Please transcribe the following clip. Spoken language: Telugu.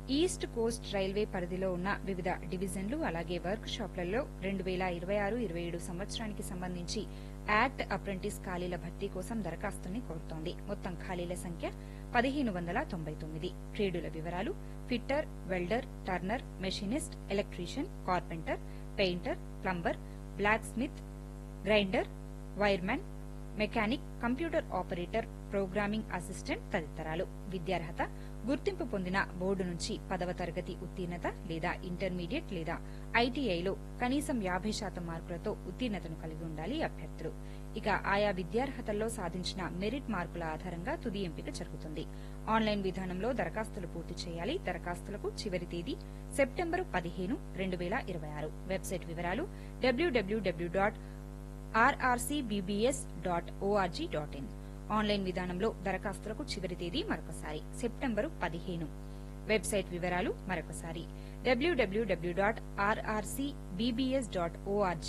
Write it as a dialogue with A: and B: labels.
A: ఈస్ట్ కోస్ట్ రైల్వే పరిధిలో ఉన్న వివిధ డివిజన్లు అలాగే వర్క్ షాప్లలో రెండు వేల ఇరవై ఆరు ఇరవై ఏడు సంవత్సరానికి సంబంధించి యాక్ట్ అప్రెంటిస్ ఖాళీల భర్తీ కోసం దరఖాస్తుల్ని కోరుతోంది మొత్తం ఖాళీల సంఖ్య పదిహేను వందల తొంభై తొమ్మిది ట్రేడుల వివరాలు fitter welder turner machinist electrician carpenter painter plumber blacksmith grinder wiremen mechanic computer operator programming assistant తదితరాలు విద్యార్హత గుర్తింపు పొందిన బోర్డు నుంచి పదవ తరగతి ఉత్తీర్ణత లేదా ఇంటర్మీడియట్ లేదా ఐటీఐలో కనీసం యాభై శాతం మార్కులతో ఉత్తీర్ణతను కలిగి ఉండాలి అభ్యర్థులు ఇక ఆయా విద్యార్హతల్లో సాధించిన మెరిట్ మార్కుల ఆధారంగా తుది ఎంపిక జరుగుతుంది ఆన్లైన్ విధానంలో దరఖాస్తులు పూర్తి చేయాలి దరఖాస్తులకు చివరి తేదీ సెప్టెంబరు పదిహేను రెండు వేల ఇరవై ఆరు వెబ్సైట్ వివరాలు W W W dot R R C B B S dot O R G dot in online విధానంలో దరఖాస్తులకు చివరి తేదీ మరొకసారి సెప్టెంబరు పదిహేను వెబ్సైట్ వివరాలు మరొకసారి W W W dot R R C B B S dot ORG